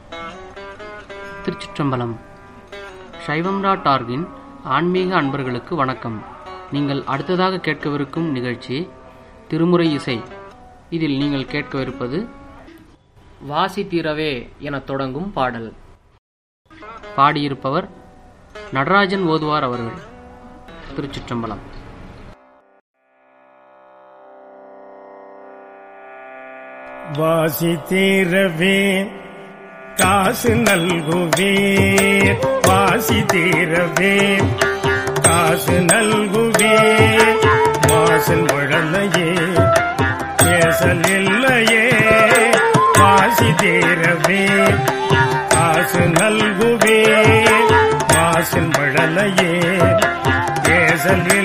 திருச்சிற்றம்பலம் சைவம்ரா டார்கின் ஆன்மீக அன்பர்களுக்கு வணக்கம் நீங்கள் அடுத்ததாக கேட்கவிருக்கும் நிகழ்ச்சி திருமுறை இசை இதில் நீங்கள் கேட்கவிருப்பது வாசி தீரவே என தொடங்கும் பாடல் பாடியிருப்பவர் நடராஜன் ஓதுவார் அவர்கள் திருச்சிற்றம்பலம் வாசி தீரவே காசு நல்குவீர் வாசி தீரவே காசு நல்குவீர் வாசல் முழலையே பேசல் இல்லையே வாசி தீரவே காசு நல்குவீர் வாசல் முழலையே பேசல்